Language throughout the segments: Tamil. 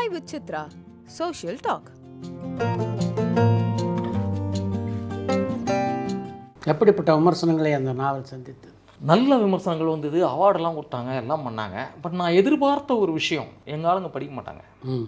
Chai with Chitra, Social Talk. எப்படிப்பட்ட விமர்சனங்களை அந்த நாவல் சந்தித்தது நல்ல விமர்சனங்கள் வந்தது அவார்டெல்லாம் கொடுத்தாங்க எல்லாம் பண்ணாங்க பட் நான் எதிர்பார்த்த ஒரு விஷயம் எங்கள் ஆளுங்க படிக்க மாட்டாங்க ம்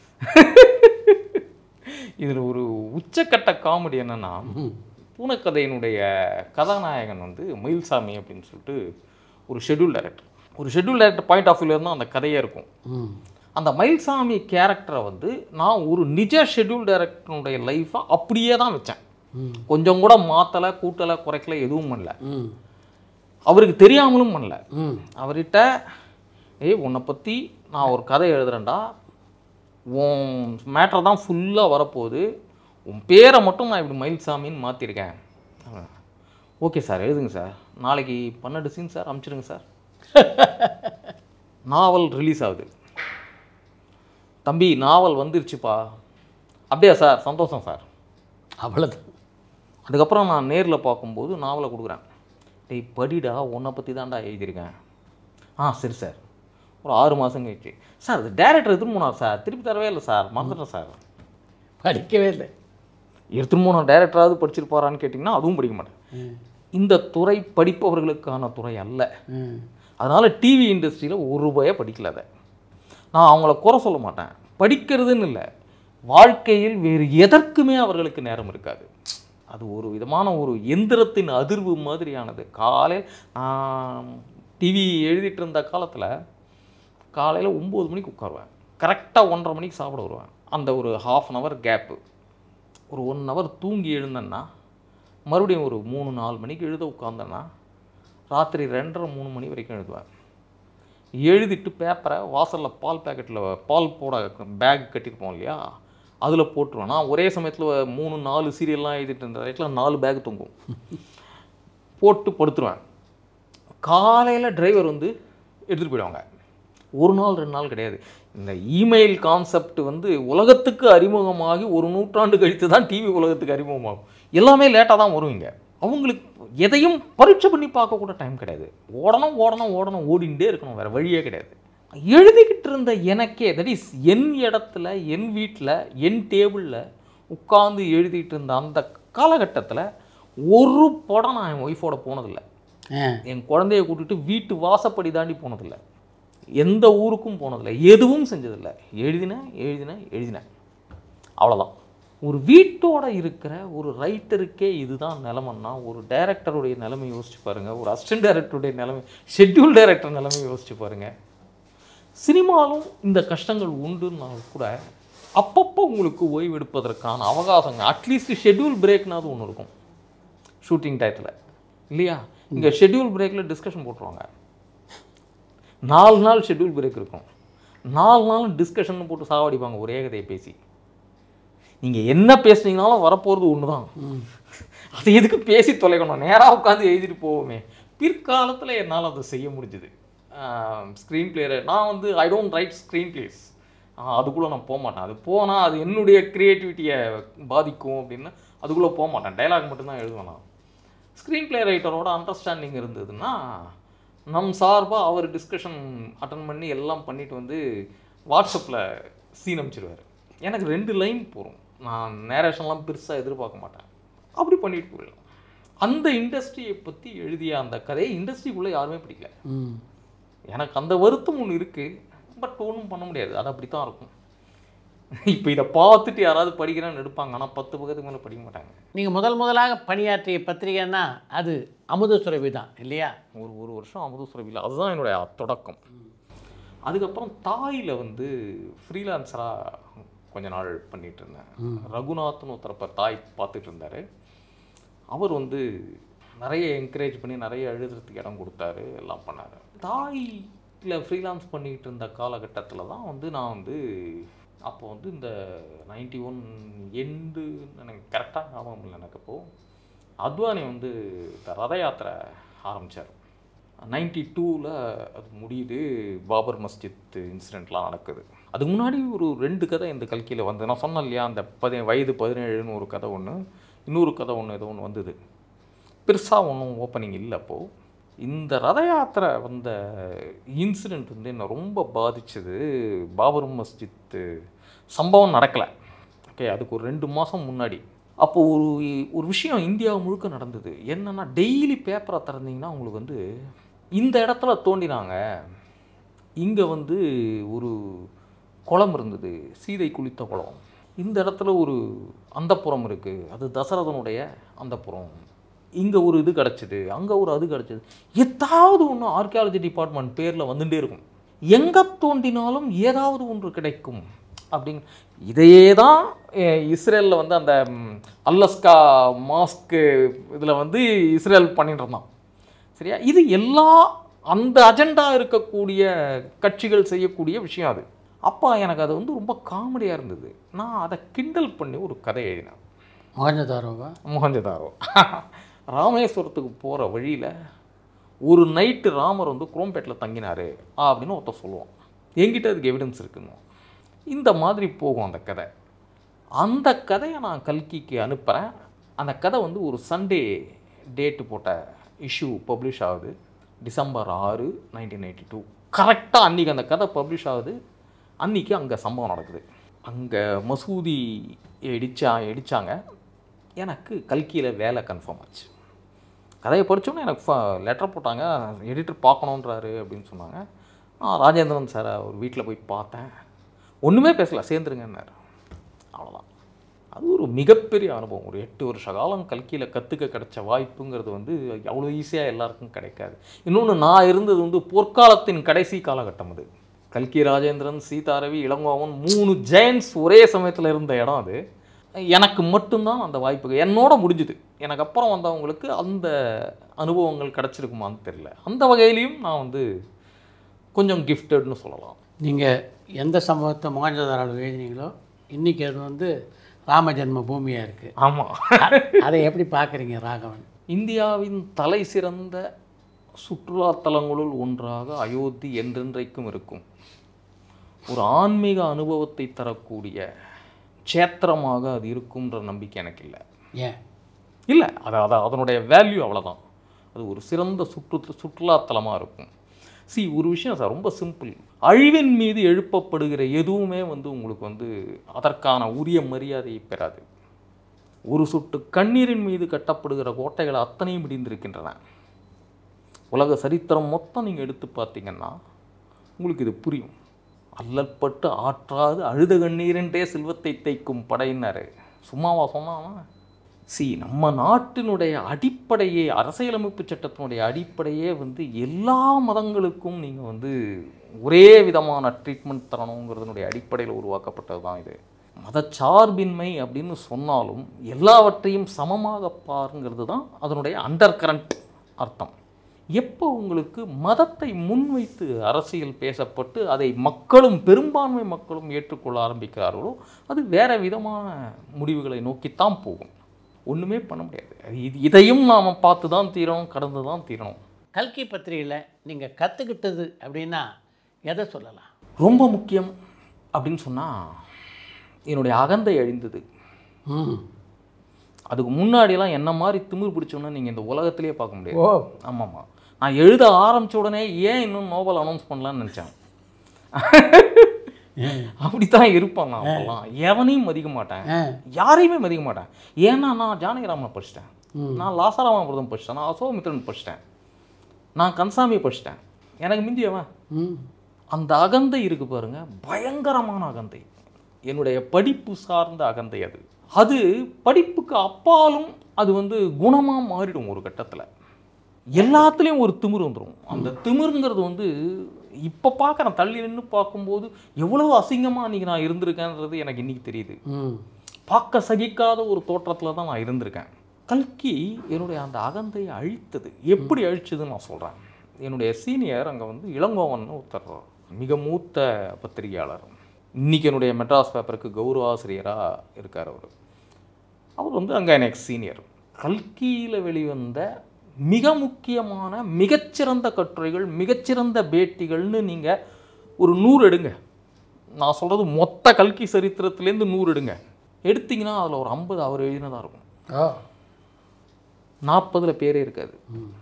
இதில் ஒரு உச்சக்கட்ட காமெடி என்னன்னா பூனைக்கதையினுடைய கதாநாயகன் வந்து மயில்சாமி அப்படின்னு சொல்லிட்டு ஒரு ஷெட்யூல் டைரக்டர் ஒரு ஷெட்யூல் டைரக்டர் பாயிண்ட் ஆஃப் வியூல தான் அந்த கதையே இருக்கும் ம் அந்த மயில்சாமி கேரக்டரை வந்து நான் ஒரு நிஜ ஷெட்யூல் டைரக்டருடைய லைஃப்பை அப்படியே தான் வச்சேன் ம் கொஞ்சம் கூட மாற்றலை கூட்டலை குறைக்கல எதுவும் பண்ணல ம் அவருக்கு தெரியாமலும் பண்ணல ம் அவர்கிட்ட ஏய் உன்னை பற்றி நான் ஒரு கதை எழுதுறேன்டா உன் மேட்ரு தான் ஃபுல்லாக வரப்போகுது உன் பேரை மட்டும் நான் இப்படி மயில்சாமின்னு மாற்றிருக்கேன் ஓகே சார் எழுதுங்க சார் நாளைக்கு பன்னெண்டு சீன் சார் அனுப்பிச்சிடுங்க சார் நாவல் ரிலீஸ் ஆகுது தம்பி நாவல் வந்துருச்சுப்பா அப்படியா சார் சந்தோஷம் சார் அவ்வளோதான் அதுக்கப்புறம் நான் நேரில் பார்க்கும்போது நாவலை கொடுக்குறேன் டேய் படிடா உன்னை பற்றி தான்டா எழுதியிருக்கேன் ஆ சரி சார் ஒரு ஆறு மாதம் கழிச்சு சார் அது டேரக்டர் எடுத்துன்னு போனார் சார் திருப்பி தரவே இல்லை சார் மறந்துட்டேன் சார் படிக்கவே இல்லை எடுத்துன்னு போன டேரக்டராவது படிச்சிருப்பாரான்னு கேட்டிங்கன்னா அதுவும் படிக்க மாட்டேன் ம் இந்த துறை படிப்பவர்களுக்கான துறை அல்ல ம் அதனால் டிவி இண்டஸ்ட்ரியில் ஒரு ரூபாயை படிக்கல அதை நான் அவங்கள குறை சொல்ல மாட்டேன் படிக்கிறதுன்னு இல்லை வாழ்க்கையில் வேறு எதற்குமே அவர்களுக்கு நேரம் இருக்காது அது ஒரு விதமான ஒரு எந்திரத்தின் அதிர்வு மாதிரியானது காலை டிவி எழுதிட்டு இருந்த காலத்தில் காலையில் ஒம்பது மணிக்கு உட்காருவேன் கரெக்டாக ஒன்றரை மணிக்கு சாப்பிட வருவேன் அந்த ஒரு ஹாஃப் அன் ஹவர் கேப்பு ஒரு ஒன் ஹவர் தூங்கி எழுந்தேன்னா மறுபடியும் ஒரு மூணு நாலு மணிக்கு எழுத உட்காந்தேன்னா ராத்திரி ரெண்டரை மூணு மணி வரைக்கும் எழுதுவேன் எழுதிட்டு பேப்பரை வாசலில் பால் பேக்கெட்டில் பால் போட பேக் கட்டியிருப்போம் இல்லையா அதில் போட்டுருவேன் நான் ஒரே சமயத்தில் மூணு நாலு சீரியல்லாம் எழுதிட்டு இருந்த வரைக்கும் நாலு பேக் தொங்கும் போட்டு படுத்துருவேன் காலையில் டிரைவர் வந்து எடுத்துகிட்டு போயிடுவாங்க ஒரு நாள் ரெண்டு நாள் கிடையாது இந்த இமெயில் கான்செப்ட் வந்து உலகத்துக்கு அறிமுகமாகி ஒரு நூற்றாண்டு கழித்து தான் டிவி உலகத்துக்கு அறிமுகமாகும் எல்லாமே லேட்டாக தான் வருவீங்க அவங்களுக்கு எதையும் பரீட்சை பண்ணி பார்க்க கூட டைம் கிடையாது ஓடணும் ஓடணும் ஓடணும் ஓடிண்டே இருக்கணும் வேறு வழியே கிடையாது எழுதிக்கிட்டு இருந்த எனக்கே தட் இஸ் என் இடத்துல என் வீட்டில் என் டேபிளில் உட்காந்து எழுதிட்டு இருந்த அந்த காலகட்டத்தில் ஒரு படம் நான் என் ஒய்ஃபோட போனதில்லை ஆ என் குழந்தைய கூட்டிட்டு வீட்டு வாசப்படி தாண்டி போனதில்லை எந்த ஊருக்கும் போனதில்லை எதுவும் செஞ்சதில்லை எழுதினேன் எழுதினேன் எழுதினேன் அவ்வளோதான் ஒரு வீட்டோட இருக்கிற ஒரு ரைட்டருக்கே இதுதான் நிலமன்னா ஒரு டைரக்டருடைய நிலைமை யோசிச்சு பாருங்க ஒரு அசிஸ்டன்ட் டைரக்டருடைய நிலைமை ஷெட்யூல் டைரக்டர் நிலைமை யோசிச்சு பாருங்க சினிமாலும் இந்த கஷ்டங்கள் உண்டுன்னா கூட அப்பப்போ உங்களுக்கு ஓய்வு எடுப்பதற்கான அவகாசங்க அட்லீஸ்ட் ஷெட்யூல் பிரேக்னாவது ஒன்று இருக்கும் ஷூட்டிங் டயத்தில் இல்லையா இங்கே ஷெட்யூல் பிரேக்கில் டிஸ்கஷன் போட்டுருவாங்க நாலு நாள் ஷெட்யூல் பிரேக் இருக்கும் நாலு நாள் டிஸ்கஷன் போட்டு சாவடிப்பாங்க ஒரே கதையை பேசி நீங்கள் என்ன பேசுனீங்கனாலும் வரப்போகிறது ஒன்று தான் அது எதுக்கு பேசி தொலைக்கணும் நேராக உட்காந்து எழுதிட்டு போவோமே பிற்காலத்தில் என்னால் அதை செய்ய முடிஞ்சுது ஸ்க்ரீன் பிளேயரை நான் வந்து I don't write screenplays அதுக்குள்ளே நான் போக மாட்டேன் அது போனால் அது என்னுடைய க்ரியேட்டிவிட்டியை பாதிக்கும் அப்படின்னு அதுக்குள்ளே போக மாட்டேன் டைலாக் மட்டும்தான் எழுதுவேன் நான் ஸ்க்ரீன் பிளே ரைட்டரோட அண்டர்ஸ்டாண்டிங் இருந்ததுன்னா நம் சார்பாக அவர் டிஸ்கஷன் அட்டன் பண்ணி எல்லாம் பண்ணிட்டு வந்து வாட்ஸ்அப்பில் சீன் அனுப்பிச்சிடுவார் எனக்கு ரெண்டு லைன் போகும் நான் நேரேஷன்லாம் பெருசாக எதிர்பார்க்க மாட்டேன் அப்படி பண்ணிட்டு போயிடலாம் அந்த இண்டஸ்ட்ரியை பற்றி எழுதிய அந்த கதையை இண்டஸ்ட்ரிக்குள்ளே யாருமே பிடிக்கல ம் எனக்கு அந்த வருத்தம் ஒன்று இருக்குது பட் ஒன்றும் பண்ண முடியாது அது அப்படி தான் இருக்கும் இப்போ இதை பார்த்துட்டு யாராவது படிக்கிறேன்னு எடுப்பாங்க ஆனால் பத்து பக்கத்துக்கு மேலே படிக்க மாட்டாங்க நீங்கள் முதல் முதலாக பணியாற்றிய பத்திரிகைன்னா அது அமுத சுரபி தான் இல்லையா ஒரு ஒரு வருஷம் அமுதசுரபியில் அதுதான் என்னுடைய தொடக்கம் அதுக்கப்புறம் தாயில் வந்து ஃப்ரீலான்சராக கொஞ்ச நாள் பண்ணிட்டு இருந்தேன் ரகுநாத்னு ஒருத்தரப்ப தாய் பார்த்துட்டு இருந்தார் அவர் வந்து நிறைய என்கரேஜ் பண்ணி நிறைய எழுதுறதுக்கு இடம் கொடுத்தாரு எல்லாம் பண்ணார் தாயில் ஃப்ரீலான்ஸ் பண்ணிக்கிட்டு இருந்த காலகட்டத்தில் தான் வந்து நான் வந்து அப்போ வந்து இந்த நைன்டி ஒன் எண்டு எனக்கு கரெக்டாக ஞாபகம் இல்லை எனக்கு அப்போது அத்வானி வந்து இந்த ரத யாத்திரை ஆரம்பித்தார் நைன்டி டூவில் அது முடியுது பாபர் மஸ்ஜித் இன்சிடெண்ட்லாம் நடக்குது அதுக்கு முன்னாடி ஒரு ரெண்டு கதை இந்த கல்கியில் வந்து நான் சொன்னேன் இல்லையா அந்த பதி வயது பதினேழுன்னு ஒரு கதை ஒன்று இன்னொரு கதை ஒன்று ஏதோ ஒன்று வந்தது பெருசாக ஒன்றும் ஓப்பனிங் இல்லை அப்போது இந்த ரத யாத்திரை வந்த இன்சிடெண்ட் வந்து என்னை ரொம்ப பாதிச்சது பாபர் மஸ்ஜித் சம்பவம் நடக்கலை ஓகே அதுக்கு ஒரு ரெண்டு மாதம் முன்னாடி அப்போ ஒரு ஒரு விஷயம் இந்தியா முழுக்க நடந்தது என்னன்னா டெய்லி பேப்பரை திறந்தீங்கன்னா உங்களுக்கு வந்து இந்த இடத்துல தோண்டினாங்க இங்கே வந்து ஒரு குளம் இருந்தது சீதை குளித்த குளம் இந்த இடத்துல ஒரு அந்தப்புறம் இருக்குது அது தசரதனுடைய அந்தப்புறம் இங்கே ஒரு இது கிடச்சிது அங்கே ஒரு அது கிடச்சிது ஏதாவது ஒன்று ஆர்கியாலஜி டிபார்ட்மெண்ட் பேரில் வந்துட்டே இருக்கும் எங்கே தோண்டினாலும் ஏதாவது ஒன்று கிடைக்கும் அப்படிங்க இதையே தான் இஸ்ரேலில் வந்து அந்த ம், அல்லஸ்கா மாஸ்க்கு இதில் வந்து இஸ்ரேல் பண்ணிட்டு இருந்தான் சரியா இது எல்லா அந்த அஜெண்டா இருக்கக்கூடிய கட்சிகள் செய்யக்கூடிய விஷயம் அது அப்போ எனக்கு அது வந்து ரொம்ப காமெடியாக இருந்தது நான் அதை கிண்டல் பண்ணி ஒரு கதை எழுதினேன் மொகஞ்சதாரோவா மொஹஞ்சதாரோ ராமேஸ்வரத்துக்கு போகிற வழியில் ஒரு நைட்டு ராமர் வந்து குரோம்பேட்டில் தங்கினாரு அப்படின்னு ஒருத்தர் சொல்லுவான் என்கிட்ட அதுக்கு எவிடன்ஸ் இருக்குன்னு இந்த மாதிரி போகும் அந்த கதை அந்த கதையை நான் கல்கிக்கு அனுப்புகிறேன் அந்த கதை வந்து ஒரு சண்டே டேட்டு போட்ட இஷ்யூ பப்ளிஷ் ஆகுது டிசம்பர் ஆறு நைன்டீன் எயிட்டி டூ கரெக்டாக அன்றைக்கி அந்த கதை பப்ளிஷ் ஆகுது அன்றைக்கி அங்கே சம்பவம் நடக்குது அங்கே மசூதி இடிச்சா இடித்தாங்க எனக்கு கல்கியில் வேலை கன்ஃபார்ம் ஆச்சு கதையை படித்தோன்னே எனக்கு லெட்டர் போட்டாங்க எடிட்டர் பார்க்கணுன்றாரு அப்படின்னு சொன்னாங்க நான் ராஜேந்திரன் சாரை ஒரு வீட்டில் போய் பார்த்தேன் ஒன்றுமே பேசல சேர்ந்துருங்கன்னாரு அவ்வளோதான் அது ஒரு மிகப்பெரிய அனுபவம் ஒரு எட்டு வருஷ காலம் கல்கியில் கற்றுக்க கிடைச்ச வாய்ப்புங்கிறது வந்து அவ்வளோ ஈஸியாக எல்லாருக்கும் கிடைக்காது இன்னொன்று நான் இருந்தது வந்து பொற்காலத்தின் கடைசி காலகட்டம் அது கல்கி ராஜேந்திரன் சீதாரவி இளங்கோவன் மூணு ஜெயன்ஸ் ஒரே சமயத்தில் இருந்த இடம் அது எனக்கு மட்டும்தான் அந்த வாய்ப்பு என்னோட முடிஞ்சுது எனக்கு அப்புறம் வந்தவங்களுக்கு அந்த அனுபவங்கள் கிடச்சிருக்குமான்னு தெரியல அந்த வகையிலையும் நான் வந்து கொஞ்சம் கிஃப்டட்னு சொல்லலாம் நீங்கள் எந்த சம்பவத்தை மொகஞ்சதாரோவில் எழுதினீங்களோ இன்றைக்கி அது வந்து ராம ஜென்ம பூமியாக இருக்குது ஆமாம் அதை எப்படி பார்க்குறீங்க ராகவன் இந்தியாவின் தலை சிறந்த சுற்றுலாத்தலங்களுள் ஒன்றாக அயோத்தி என்றென்றைக்கும் இருக்கும் ஒரு ஆன்மீக அனுபவத்தை தரக்கூடிய க்ஷேத்திரமாக அது இருக்கும்ன்ற நம்பிக்கை எனக்கு இல்லை ஏன் இல்லை அது அது அதனுடைய வேல்யூ அவ்வளோதான் அது ஒரு சிறந்த சுற்று சுற்றுலாத்தலமாக இருக்கும் சி ஒரு விஷயம் சார் ரொம்ப சிம்பிள் அழிவின் மீது எழுப்பப்படுகிற எதுவுமே வந்து உங்களுக்கு வந்து அதற்கான உரிய மரியாதையை பெறாது ஒரு சொட்டு கண்ணீரின் மீது கட்டப்படுகிற கோட்டைகள் அத்தனையும் இடிந்திருக்கின்றன உலக சரித்திரம் மொத்தம் நீங்கள் எடுத்து பார்த்தீங்கன்னா உங்களுக்கு இது புரியும் அல்லற்பட்டு ஆற்றாது அழுத கண்ணீரென்றே செல்வத்தை தைக்கும் படையினர் சும்மாவா சொன்னானா சி நம்ம நாட்டினுடைய அடிப்படையே அரசியலமைப்பு சட்டத்தினுடைய அடிப்படையே வந்து எல்லா மதங்களுக்கும் நீங்கள் வந்து ஒரே விதமான ட்ரீட்மெண்ட் தரணுங்கிறதுனுடைய அடிப்படையில் உருவாக்கப்பட்டது தான் இது மதச்சார்பின்மை அப்படின்னு சொன்னாலும் எல்லாவற்றையும் சமமாக பாருங்கிறது தான் அதனுடைய அண்டர் கரண்ட் அர்த்தம் எப்போ உங்களுக்கு மதத்தை முன்வைத்து அரசியல் பேசப்பட்டு அதை மக்களும் பெரும்பான்மை மக்களும் ஏற்றுக்கொள்ள ஆரம்பிக்கிறார்களோ அது வேற விதமான முடிவுகளை நோக்கித்தான் போகும் ஒன்றுமே பண்ண முடியாது இது இதையும் நாம் பார்த்து தான் தீரணும் கடந்து தான் தீரணும் கல்கி பத்திரிகையில் நீங்கள் கற்றுக்கிட்டது அப்படின்னா எதை சொல்லலாம் ரொம்ப முக்கியம் அப்படின்னு சொன்னால் என்னுடைய அகந்தை அழிந்தது ம் அதுக்கு முன்னாடியெல்லாம் என்ன மாதிரி திமிர் பிடிச்சோன்னா நீங்கள் இந்த உலகத்திலேயே பார்க்க முடியாது ஓ ஆமாம்மா நான் எழுத ஆரம்பிச்ச உடனே ஏன் இன்னும் நோபல் அனௌன்ஸ் பண்ணலான்னு நினச்சேன் அப்படித்தான் இருப்பான் நான் அப்பெல்லாம் எவனையும் மதிக்க மாட்டேன் ஆ யாரையுமே மதிக்க மாட்டேன் ஏன்னா நான் ஜானகிராமனை படிச்சிட்டேன் ம். நான் லாசாராமபுரதம் படிச்சிட்டேன் நான் அசோகமித்திரன் படிச்சிட்டேன் நான் கன்சாமி படிச்சிட்டேன் எனக்கு மிந்தியவன் ம் அந்த அகந்தை இருக்கு பாருங்க பயங்கரமான அகந்தை என்னுடைய படிப்பு சார்ந்த அகந்தை அது அது படிப்புக்கு அப்பாலும் அது வந்து குணமாக மாறிடும் ஒரு கட்டத்தில் எல்லாத்துலேயும் ஒரு திமிர் வந்துடும் அந்த திமிருங்கிறது வந்து இப்போ பார்க்குறேன் தள்ளி நின்று பார்க்கும்போது எவ்வளவு அசிங்கமாக அன்றைக்கி நான் இருந்திருக்கேன்றது எனக்கு இன்னைக்கு தெரியுது ம் பார்க்க சகிக்காத ஒரு தோற்றத்தில் தான் நான் இருந்திருக்கேன் கல்கி என்னுடைய அந்த அகந்தையை அழித்தது எப்படி அழிச்சதுன்னு நான் சொல்கிறேன் என்னுடைய சீனியர் அங்கே வந்து இளங்கோவன் ஒருத்தர் மிக மூத்த பத்திரிகையாளர் இன்னைக்கு என்னுடைய மெட்ராஸ் பேப்பருக்கு கௌரவ ஆசிரியராக இருக்கார் அவர் அவர் வந்து அங்கே எனக்கு சீனியர் கல்கியில் வெளிவந்த மிக முக்கியமான மிகச்சிறந்த கட்டுரைகள் மிகச்சிறந்த பேட்டிகள்னு நீங்கள் ஒரு நூறு எடுங்க நான் சொல்கிறது மொத்த கல்கி சரித்திரத்துலேருந்து நூறு எடுங்க எடுத்தீங்கன்னா அதில் ஒரு ஐம்பது அவர் எழுதினதாக இருக்கும் ஓ நாற்பதில் பேரே இருக்காது ம்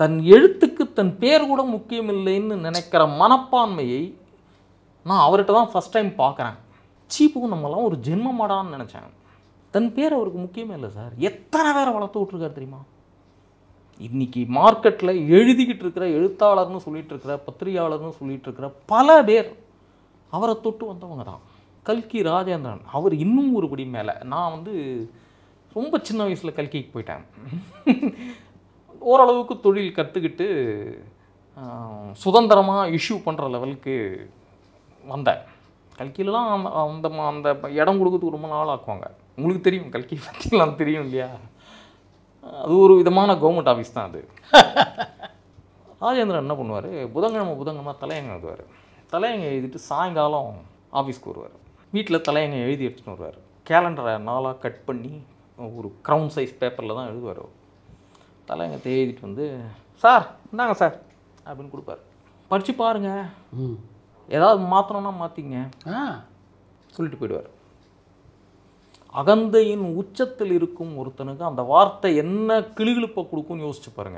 தன் எழுத்துக்கு தன் பேர் கூட முக்கியம் இல்லைன்னு நினைக்கிற மனப்பான்மையை நான் அவர்கிட்ட தான் ஃபஸ்ட் டைம் பார்க்குறேன் சீப்புக்கும் நம்மலாம் ஒரு ஜென்மமாடான்னு நினச்சேன் தன் பேர் அவருக்கு முக்கியமே இல்லை சார் எத்தனை பேரை வளர்த்து விட்ருக்காரு தெரியுமா இன்னைக்கு மார்க்கெட்டில் எழுதிக்கிட்டு இருக்கிற எழுத்தாளர்னு சொல்லிட்டு இருக்கிற பத்திரிகையாளர்னு சொல்லிட்டு இருக்கிற பல பேர் அவரை தொட்டு வந்தவங்க தான் கல்கி ராஜேந்திரன் அவர் இன்னும் ஒரு படி மேலே நான் வந்து ரொம்ப சின்ன வயசில் கல்கிக்கு போயிட்டேன் ஓரளவுக்கு தொழில் கற்றுக்கிட்டு சுதந்திரமாக இஷ்யூ பண்ணுற லெவலுக்கு வந்தேன் கல்கிலலாம் அந்த அந்த ம- அந்த இடம் கொடுக்கறதுக்கு ரொம்ப நாள் ஆக்குவாங்க உங்களுக்கு தெரியும் கல்கி பற்றிலாம் தெரியும் இல்லையா அது ஒரு விதமான கவர்மெண்ட் ஆஃபீஸ் தான் அது ராஜேந்திரன் என்ன பண்ணுவார் புதன்கிழமை புதன்கிழமை தலையங்க எழுதுவார் தலையங்க எழுதிட்டு சாயங்காலம் ஆஃபீஸ்க்கு வருவார் வீட்டில் தலையங்க எழுதி எடுத்துன்னு வருவார் கேலண்டரை நாளாக கட் பண்ணி ஒரு க்ரௌன் சைஸ் பேப்பரில் தான் எழுதுவார் அவர். தலையங்கத்தை எழுதிட்டு வந்து சார் இந்தாங்க சார் அப்படின்னு கொடுப்பாரு படித்து பாருங்கள் ம் ஏதாவது மாற்றணும்னா மாற்றிங்க ஆ சொல்லிட்டு போயிடுவார் அகந்தையின் உச்சத்தில் இருக்கும் ஒருத்தனுக்கு அந்த வார்த்தை என்ன கிளுகிழுப்பை கொடுக்கும்னு யோசிச்சு பாருங்க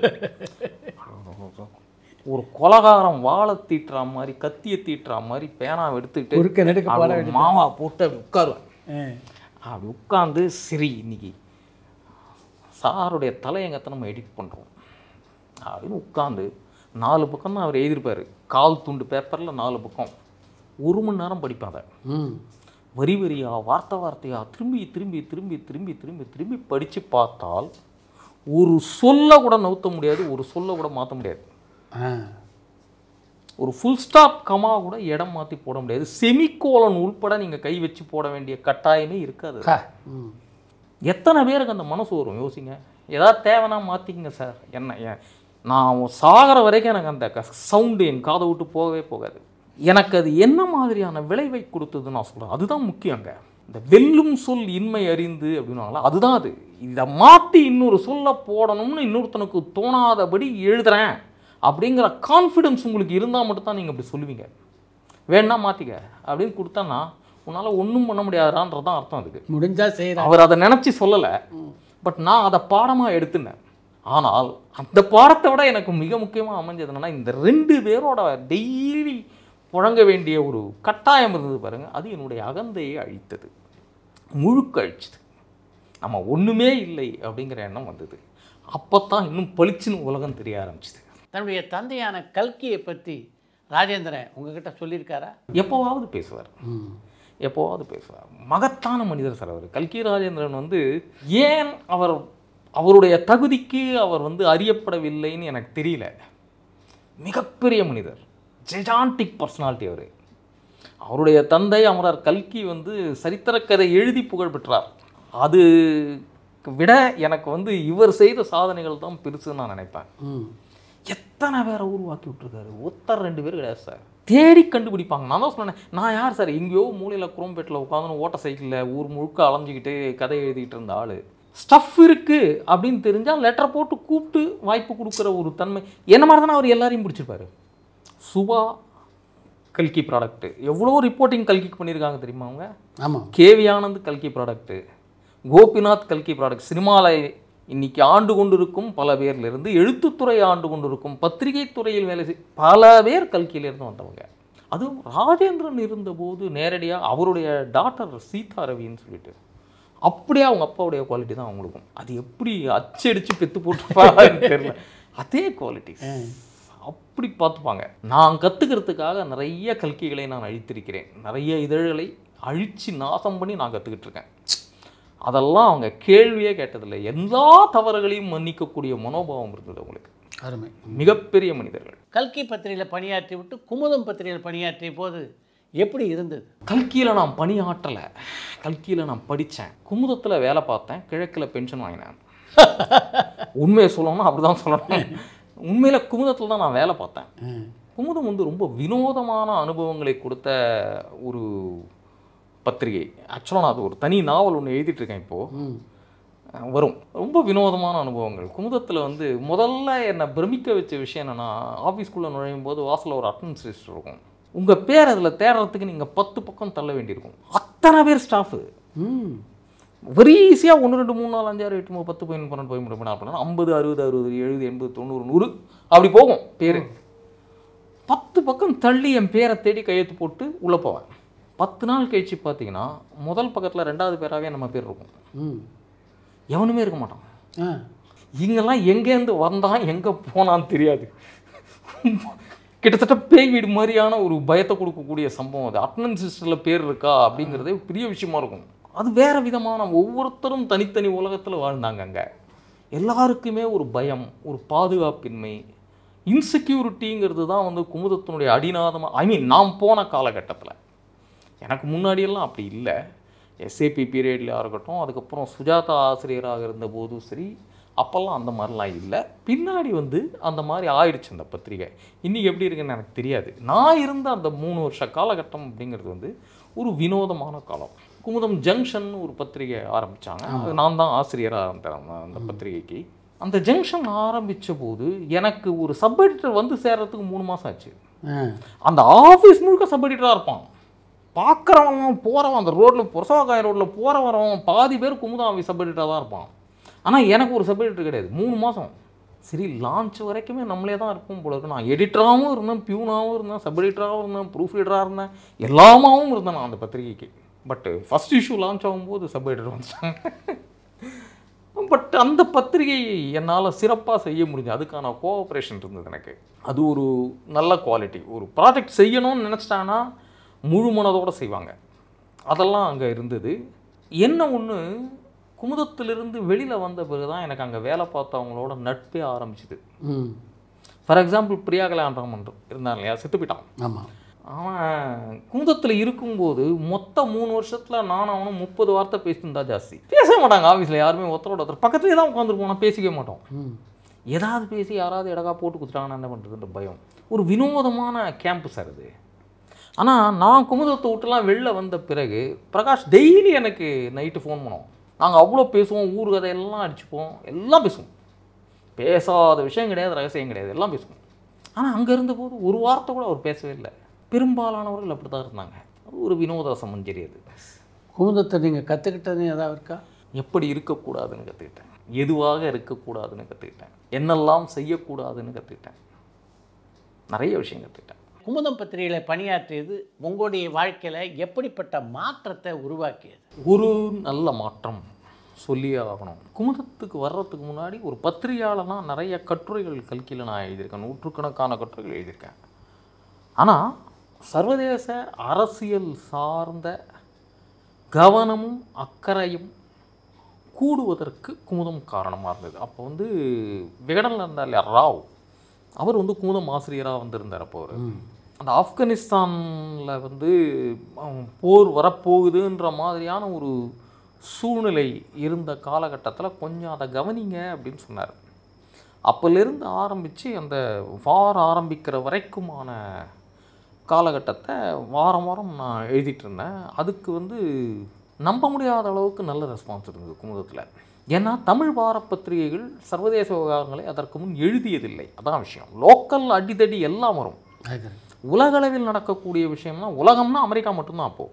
ஒரு கொலகாரம் வாழை தீட்டுற மாதிரி கத்தியை தீட்டுற மாதிரி பேனாவை குறுக்க எடுத்துக்கிட்டு நெடுக்க பாட அப்படி மாவா போட்டு அப்படி உட்காருவேன் ஆ அப்படி உட்காந்து சரி இன்னைக்கு சாருடைய தலையங்கத்தை நம்ம எடிட் பண்ணுறோம் அப்படின்னு உட்காந்து நாலு பக்கம் தான் அவர் எழுதியிருப்பார் கால் துண்டு பேப்பரில் நாலு பக்கம் ஒரு மணி நேரம் படிப்பேன் அதை ம் வரி வரியா வார்த்தை வார்த்தையா திரும்பி திரும்பி திரும்பி திரும்பி திரும்பி திரும்பி படித்து பார்த்தால் ஒரு சொல்ல கூட நவுத்த முடியாது ஒரு சொல்ல கூட மாற்ற முடியாது ஆ ஒரு ஃபுல் ஸ்டாப் கமா கூட இடம் மாற்றி போட முடியாது செமிகோலன் உள்பட நீங்கள் கை வச்சு போட வேண்டிய கட்டாயமே இருக்காது ஹா ம் எத்தனை பேருக்கு அந்த மனசு வரும் யோசிங்க ஏதாவது தேவைன்னா மாற்றிக்கங்க சார் என்ன ஏன் நான் சாகிற வரைக்கும் எனக்கு அந்த சவுண்டு என் காதை விட்டு போகவே போகாது எனக்கு அது என்ன மாதிரியான விளைவை கொடுத்ததுன்னு நான் சொல்கிறேன் அதுதான் முக்கியங்க இந்த வெல்லும் சொல் இன்மை அறிந்து அப்படின்னாங்களா அதுதான் அது இதை மாற்றி இன்னொரு சொல்ல போடணும்னு இன்னொருத்தனுக்கு தோணாதபடி எழுதுறேன் அப்படிங்கிற கான்ஃபிடன்ஸ் உங்களுக்கு இருந்தால் மட்டும்தான் நீங்கள் அப்படி சொல்லுவீங்க வேணா மாற்றிக்க அப்படின்னு கொடுத்தேன்னா உன்னால் ஒன்றும் பண்ண முடியாதான்றது தான் அர்த்தம் அதுக்கு முடிஞ்சா செய்கிறேன் அவர் அதை நினச்சி சொல்லலை பட் நான் அதை பாடமாக எடுத்துனேன் ஆனால் அந்த பாடத்தை விட எனக்கு மிக முக்கியமாக அமைஞ்சது என்னன்னா இந்த ரெண்டு பேரோட டெய்லி புழங்க வேண்டிய ஒரு கட்டாயம் இருந்தது பாருங்க அது என்னுடைய அகந்தையை அழித்தது முழுக்க அழிச்சது நம்ம ஒன்றுமே இல்லை அப்படிங்கிற எண்ணம் வந்தது அப்போ தான் இன்னும் பளிச்சுன்னு உலகம் தெரிய ஆரம்பிச்சது தன்னுடைய தந்தையான கல்கியை பற்றி ராஜேந்திரன் உங்ககிட்ட சொல்லியிருக்காரா எப்போவாவது பேசுவார் ம் எப்போவாவது பேசுவார் மகத்தான மனிதர் சார் அவர் கல்கி ராஜேந்திரன் வந்து ஏன் அவர் அவருடைய தகுதிக்கு அவர் வந்து அறியப்படவில்லைன்னு எனக்கு தெரியல மிகப்பெரிய மனிதர் ஜெஜான்டிக் பர்சனாலிட்டி அவர் அவருடைய தந்தை அமரர் கல்கி வந்து சரித்திரக்கதை எழுதி புகழ் பெற்றார் அது விட எனக்கு வந்து இவர் செய்த சாதனைகள் தான் பெருசுன்னு நான் நினைப்பேன் ம் எத்தனை பேரை உருவாக்கி விட்டுருக்காரு ஒருத்தர் ரெண்டு பேர் கிடையாது சார் தேடி கண்டுபிடிப்பாங்க நான் தான் சொன்னேன் நான் யார் சார் எங்கேயோ மூலையில் குரோம்பேட்டில் உட்காந்து ஓட்ட சைக்கிளில் ஊர் முழுக்க அலைஞ்சிக்கிட்டு கதை எழுதிட்டு இருந்த ஆள் ஸ்டஃப் இருக்கு அப்படின்னு தெரிஞ்சால் லெட்டரை போட்டு கூப்பிட்டு வாய்ப்பு கொடுக்குற ஒரு தன்மை என்ன மாதிரி தானே அவர் எல்லாரையும் பிடிச்சிருப்பாரு சுபா கல்கி ப்ராடக்ட்டு எவ்வளோ ரிப்போர்ட்டிங் கல்கிக்கு பண்ணியிருக்காங்க தெரியுமா அவங்க ஆமாம் கேவி ஆனந்த் கல்கி ப்ராடக்ட்டு கோபிநாத் கல்கி ப்ராடக்ட் சினிமாவில் இன்னைக்கு ஆண்டு கொண்டிருக்கும் பல பேர்லேருந்து எழுத்துத்துறை ஆண்டு கொண்டிருக்கும் பத்திரிகை துறையில் வேலை செய் பல பேர் கல்கியிலேருந்து வந்தவங்க அதுவும் ராஜேந்திரன் இருந்தபோது நேரடியாக அவருடைய டாக்டர் சீதா ரவின்னு சொல்லிட்டு அப்படியே அவங்க அப்பாவுடைய குவாலிட்டி தான் அவங்களுக்கும் அது எப்படி அச்சடிச்சு பெத்து போட்டுருப்பாங்கன்னு தெரியல அதே குவாலிட்டி அப்படி பார்த்துப்பாங்க நான் கற்றுக்கிறதுக்காக நிறைய கல்கிகளை நான் அழித்திருக்கிறேன் நிறைய இதழ்களை அழித்து நாசம் பண்ணி நான் கற்றுக்கிட்டு இருக்கேன் அதெல்லாம் அவங்க கேள்வியே கேட்டதில்லை எல்லா தவறுகளையும் மன்னிக்கக்கூடிய மனோபாவம் இருந்தது அவங்களுக்கு அருமை மிகப்பெரிய மனிதர்கள் கல்கி பத்திரிகையில் பணியாற்றி விட்டு குமுதம் பத்திரிகையில் பணியாற்றிய போது எப்படி இருந்தது கல்கியில் நான் பணியாற்றலை கல்கியில் நான் படித்தேன் குமுதத்தில் வேலை பார்த்தேன் கிழக்கில் பென்ஷன் வாங்கினேன் உண்மையை சொல்லணும்னா அப்படி தான் சொல்லணும் உண்மையில் குமுதத்தில் தான் நான் வேலை பார்த்தேன் ம் குமுதம் வந்து ரொம்ப வினோதமான அனுபவங்களை கொடுத்த ஒரு பத்திரிகை ஆக்சுவலாக நான் அது ஒரு தனி நாவல் ஒன்று எழுதிட்டு இருக்கேன் இப்போது ம் அஹ் வரும் ரொம்ப வினோதமான அனுபவங்கள் குமுதத்தில் வந்து முதல்ல என்னை பிரமிக்க வச்ச விஷயம் என்னென்னா ஆஃபீஸ்க்குள்ளே நுழையும் போது வாசலில் ஒரு அட்டன்ஸ் லிஸ்ட் இருக்கும் உங்கள் பேர் அதில் தேடுறதுக்கு நீங்கள் பத்து பக்கம் தள்ள வேண்டியிருக்கும் அத்தனை பேர் ஸ்டாஃபு ம் வெரி ஈஸியாக ஒன்று ரெண்டு மூணு நாலு அஞ்சாறு எட்டு மூணு பத்து பதினொன்று பன்னெண்டு பதிமூணு பதினாலு பன்னெண்டு ஐம்பது அறுபது அறுபது எழுபது எண்பது தொண்ணூறு நூறு அப்படி போகும் பேர் பத்து பக்கம் தள்ளி என் பேரை தேடி கையெழுத்து போட்டு உள்ளே போவேன் பத்து நாள் கழிச்சு பார்த்தீங்கன்னா முதல் பக்கத்தில் ரெண்டாவது பேராகவே நம்ம பேர் இருக்கும் ம் எவனுமே இருக்க மாட்டான் ஆ இங்கெல்லாம் எங்கேருந்து வந்தான் எங்கே போனான்னு தெரியாது கிட்டத்தட்ட பேய் வீடு மாதிரியான ஒரு பயத்தை கொடுக்கக்கூடிய சம்பவம் அது அட்டனன்ஸ் சிஸ்டத்தில் பேர் இருக்கா அப்படிங்கிறதே பெரிய விஷயமா இருக்கும் அது வேற விதமான ஒவ்வொருத்தரும் தனித்தனி உலகத்தில் வாழ்ந்தாங்க அங்கே எல்லாருக்குமே ஒரு பயம் ஒரு பாதுகாப்பின்மை இன்செக்யூரிட்டிங்கிறது தான் வந்து குமுதத்தினுடைய அடிநாதமாக ஐ மீன் நாம் போன காலகட்டத்தில் எனக்கு முன்னாடியெல்லாம் அப்படி இல்லை எஸ்ஏபி பீரியட்லையாக இருக்கட்டும் அதுக்கப்புறம் சுஜாதா ஆசிரியராக இருந்த போதும் சரி அப்போல்லாம் அந்த மாதிரிலாம் இல்லை பின்னாடி வந்து அந்த மாதிரி ஆயிடுச்சு அந்த பத்திரிகை இன்றைக்கி எப்படி இருக்குன்னு எனக்கு தெரியாது நான் இருந்த அந்த மூணு வருஷ காலகட்டம் அப்படிங்கிறது வந்து ஒரு வினோதமான காலம் குமுதம் ஜங்ஷன் ஒரு பத்திரிகை ஆரம்பித்தாங்க அது நான் தான் ஆசிரியராக இருந்தேன் அந்த- அந்த பத்திரிகைக்கு அந்த ஜங்ஷன் ஆரம்பித்த போது எனக்கு ஒரு சப் எடிட்டர் வந்து சேர்றதுக்கு மூணு மாதம் ஆச்சு ஆ அந்த ஆஃபீஸ் முழுக்க சப் எடிட்டராக இருப்பான் பார்க்குறவன் போகிறவன் அந்த ரோட்டில் புரசவாக்காய ரோட்டில் போகிற வரவன் பாதி பேர் குமுதம் ஆஃபீஸ் சப் எடிட்டராக தான் இருப்பான் ஆனால் எனக்கு ஒரு சப் எடிட்டர் கிடையாது மூணு மாதம் சரி லான்ச் வரைக்குமே நம்மளே தான் இருப்போம் போல இருக்கு நான் எடிட்டராகவும் இருந்தேன் பியூனாகவும் இருந்தேன் சப் எடிட்டராகவும் இருந்தேன் ப்ரூஃப் ரீடராக இருந்தேன் எல்லாமாவும் இருந்தேன் நான் அந்த பத்திரிகைக்கு பட் ஃபஸ்ட் இஷ்யூ லான்ச் ஆகும்போது சப் எடிட்டர் வந்துட்டாங்க பட் அந்த பத்திரிகையை என்னால் சிறப்பாக செய்ய முடிஞ்சது அதுக்கான கோஆப்ரேஷன் இருந்தது எனக்கு அது ஒரு நல்ல குவாலிட்டி ஒரு ப்ராஜெக்ட் செய்யணும்னு நினச்சிட்டாங்கன்னா முழு மனதோடு செய்வாங்க அதெல்லாம் அங்கே இருந்தது என்ன ஒன்று குமுதத்திலிருந்து வெளியில் வந்த பிறகு தான் எனக்கு அங்கே வேலை பார்த்தவங்களோட நட்பே ஆரம்பிச்சுது ம் ஃபார் எக்ஸாம்பிள் பிரியா கல்யாணம் இருந்தான் இல்லையா செத்து போயிட்டான் ஆமாம் அவன் குமுதத்தில் இருக்கும்போது மொத்த மூணு வருஷத்தில் நான் அவனும் முப்பது வார்த்தை பேசியிருந்தா ஜாஸ்தி பேசவே மாட்டாங்க ஆஃபீஸில் யாருமே ஒருத்தரோட ஒருத்தர் பக்கத்துலேயே தான் உட்காந்துருப்போம் நான் பேசிக்கவே மாட்டோம் ம் ஏதாவது பேசி யாராவது இடகா போட்டு கொடுத்துட்டாங்கன்னா என்ன பண்ணுறதுன்ற பயம் ஒரு வினோதமான கேம்ப் சார் அது ஆனால் நான் குமுதத்தை விட்டுலாம் வெளில வந்த பிறகு பிரகாஷ் டெய்லி எனக்கு நைட்டு ஃபோன் பண்ணுவோம் நாங்கள் அவ்வளோ பேசுவோம் ஊர் கதையெல்லாம் அடிச்சுப்போம் எல்லாம் பேசுவோம் பேசாத விஷயம் கிடையாது ரகசியம் கிடையாது எல்லாம் பேசுவோம் ஆனால் அங்கே இருந்தபோது ஒரு வார்த்தை கூட அவர் பேசவே இல்லை பெரும்பாலானவர்கள் அப்படி தான் இருந்தாங்க அது ஒரு வினோத சமஞ்சரி அது குமுதத்தை நீங்கள் கற்றுக்கிட்டது ஏதாவது இருக்கா எப்படி இருக்கக்கூடாதுன்னு கற்றுக்கிட்டேன் எதுவாக இருக்கக்கூடாதுன்னு கற்றுக்கிட்டேன் என்னெல்லாம் செய்யக்கூடாதுன்னு கற்றுக்கிட்டேன் நிறைய விஷயம் கற்றுக்கிட்டேன் குமுதம் பத்திரிகையில் பணியாற்றியது உங்களுடைய வாழ்க்கையில் எப்படிப்பட்ட மாற்றத்தை உருவாக்கியது ஒரு நல்ல மாற்றம் சொல்லியே ஆகணும் குமுதத்துக்கு வர்றதுக்கு முன்னாடி ஒரு பத்திரிகையாளனா நிறைய கட்டுரைகள் கல்கியில் நான் எழுதியிருக்கேன் நூற்றுக்கணக்கான கட்டுரைகள் எழுதியிருக்கேன் ஆனால் சர்வதேச அரசியல் சார்ந்த கவனமும் அக்கறையும் கூடுவதற்கு குமுதம் காரணமாக இருந்தது அப்போ வந்து விகடனில் இருந்தார் இல்லையா ராவ் அவர் வந்து குமுதம் ஆசிரியராக வந்திருந்தார் அப்போ அவர் அந்த ஆப்கானிஸ்தானில் வந்து அவன் போர் வரப்போகுதுன்ற மாதிரியான ஒரு சூழ்நிலை இருந்த காலகட்டத்தில் கொஞ்சம் அதை கவனிங்க அப்படின்னு சொன்னார் அப்போலேருந்து ஆரம்பித்து அந்த வார் ஆரம்பிக்கிற வரைக்குமான காலகட்டத்தை வாரம் வாரம் நான் எழுதிட்டு இருந்தேன் அதுக்கு வந்து நம்ப முடியாத அளவுக்கு நல்ல ரெஸ்பான்ஸ் இருந்தது குமுதத்தில் ஏன்னா தமிழ் வார பத்திரிகைகள் சர்வதேச விவகாரங்களை அதற்கு முன் எழுதியதில்லை அதான் விஷயம் லோக்கல் அடிதடி எல்லாம் வரும் உலகளவில் நடக்கக்கூடிய விஷயம்னா உலகம்னா அமெரிக்கா மட்டும்தான் அப்போது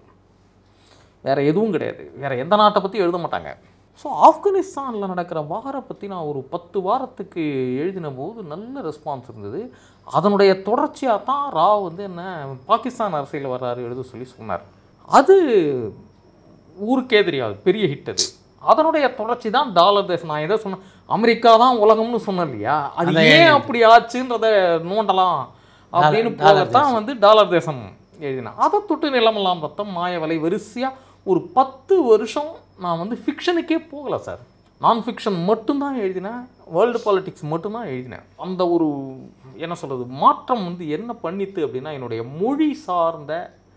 வேற எதுவும் கிடையாது வேற எந்த நாட்டை பற்றி எழுத மாட்டாங்க ஸோ ஆப்கானிஸ்தானில் நடக்கிற வாரை பற்றி நான் ஒரு பத்து வாரத்துக்கு எழுதின போது நல்ல ரெஸ்பான்ஸ் இருந்தது அதனுடைய தொடர்ச்சியாக தான் ராவ் வந்து என்ன பாகிஸ்தான் அரசியல் வர்றாரு எழுத சொல்லி சொன்னார் அது ஊருக்கே தெரியாது பெரிய ஹிட் அது அதனுடைய தொடர்ச்சி தான் டாலர் தேசம் நான் எதை சொன்னேன் அமெரிக்கா தான் உலகம்னு சொன்னேன் இல்லையா அது அதான் ஏன் அப்படி ஆச்சுன்றத நோண்டலாம் அப்படின்னு டாலர் போகத்தான் வந்து டாலர் தேசம் எழுதினேன் அதை தொட்டு நிலமெல்லாம் ரத்தம் மாயவலை வரிசையாக ஒரு பத்து வருஷம் நான் வந்து ஃபிக்ஷனுக்கே போகலை சார் நான் ஃபிக்ஷன் மட்டும்தான் எழுதினேன் வேர்ல்டு பாலிடிக்ஸ் மட்டும்தான் எழுதினேன் அந்த ஒரு என்ன சொல்கிறது மாற்றம் வந்து என்ன பண்ணித்து அப்படின்னா என்னுடைய மொழி சார்ந்த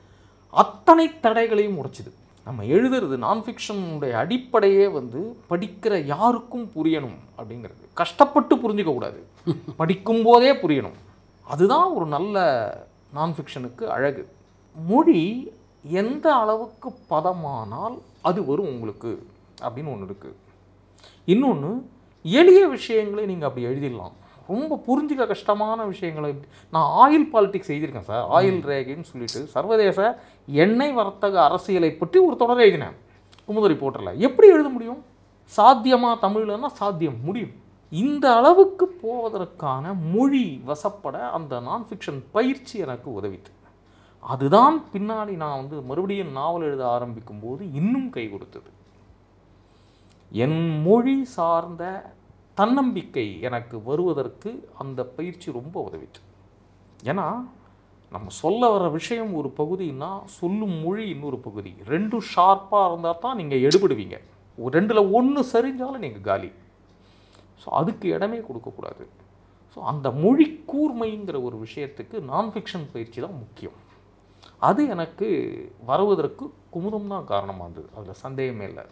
அத்தனை தடைகளையும் உடைச்சிது நம்ம எழுதுறது நான் ஃபிக்ஷனுடைய அடிப்படையே வந்து படிக்கிற யாருக்கும் புரியணும் அப்படிங்கிறது கஷ்டப்பட்டு புரிஞ்சுக்க கூடாது படிக்கும்போதே புரியணும் அதுதான் ஒரு நல்ல நான் ஃபிக்ஷனுக்கு அழகு மொழி எந்த அளவுக்கு பதமானால் அது வரும் உங்களுக்கு அப்படின்னு ஒன்று இருக்குது இன்னொன்று எளிய விஷயங்களை நீங்கள் அப்படி எழுதிடலாம் ரொம்ப புரிஞ்சுக்க கஷ்டமான விஷயங்களை நான் ஆயில் பாலிடிக்ஸ் எழுதியிருக்கேன் சார் ஆயில் ரேகைன்னு சொல்லிட்டு சர்வதேச எண்ணெய் வர்த்தக அரசியலை பற்றி ஒரு தொடர் எழுதினேன் குமுத ரிப்போர்ட்டரில் எப்படி எழுத முடியும் சாத்தியமா தமிழ்லன்னா சாத்தியம் முடியும் இந்த அளவுக்கு போவதற்கான மொழி வசப்பட அந்த நான் ஃபிக்ஷன் பயிற்சி எனக்கு உதவித்து அதுதான் பின்னாடி நான் வந்து மறுபடியும் நாவல் எழுத ஆரம்பிக்கும் போது இன்னும் கை கொடுத்தது என் மொழி சார்ந்த தன்னம்பிக்கை எனக்கு வருவதற்கு அந்த பயிற்சி ரொம்ப உதவிச்சு ஏன்னா நம்ம சொல்ல வர விஷயம் ஒரு பகுதின்னா சொல்லும் மொழி இன்னொரு பகுதி ரெண்டும் ஷார்ப்பாக இருந்தால் தான் நீங்கள் எடுபடுவீங்க ஒரு ரெண்டில் ஒன்று சரிஞ்சாலும் நீங்கள் காலி ஸோ அதுக்கு இடமே கொடுக்கக்கூடாது ஸோ அந்த மொழி கூர்மைங்கிற ஒரு விஷயத்துக்கு நான் ஃபிக்ஷன் பயிற்சி தான் முக்கியம் அது எனக்கு வருவதற்கு குமுதம் தான் காரணமாக இருந்தது அதில் சந்தேகமே இல்லை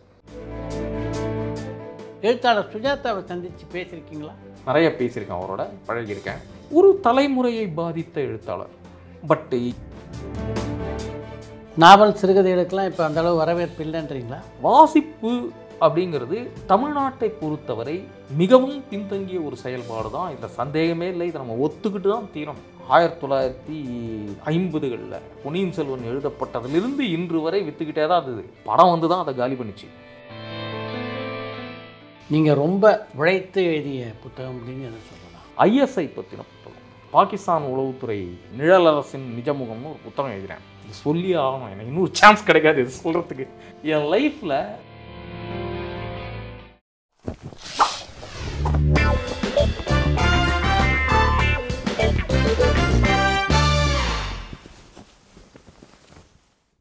எழுத்தாளர் சுஜாதாவை சந்தித்து பேசியிருக்கீங்களா நிறைய பேசியிருக்கேன் அவரோட பழகியிருக்கேன் ஒரு தலைமுறையை பாதித்த எழுத்தாளர் பட் நாவல் சிறுகதைகளுக்கெல்லாம் இப்போ அந்த அளவு வரவேற்பு இல்லைன்றீங்களா வாசிப்பு அப்படிங்கிறது தமிழ்நாட்டை பொறுத்தவரை மிகவும் பின்தங்கிய ஒரு செயல்பாடு தான் இதில் சந்தேகமே இல்லை இதை நம்ம ஒத்துக்கிட்டு தான் தீரும் ஆயிரத்தி தொள்ளாயிரத்தி ஐம்பதுகளில் பொன்னியின் செல்வன் எழுதப்பட்டதிலிருந்து இன்று வரை வித்துக்கிட்டே தான் இருந்தது படம் வந்து தான் அதை காலி பண்ணிச்சு நீங்கள் ரொம்ப உழைத்து எழுதிய புத்தகம் அப்படின்னு எதை சொல்லலாம் ஐஎஸ்ஐ பற்றின புத்தகம் பாகிஸ்தான் உளவுத்துறை நிழல் அரசின் நிஜமுகம்னு ஒரு புத்தகம் எழுதினேன் இது சொல்லி ஆகணும் எனக்கு இன்னொரு சான்ஸ் கிடைக்காது இது சொல்கிறதுக்கு என் லைஃப்பில்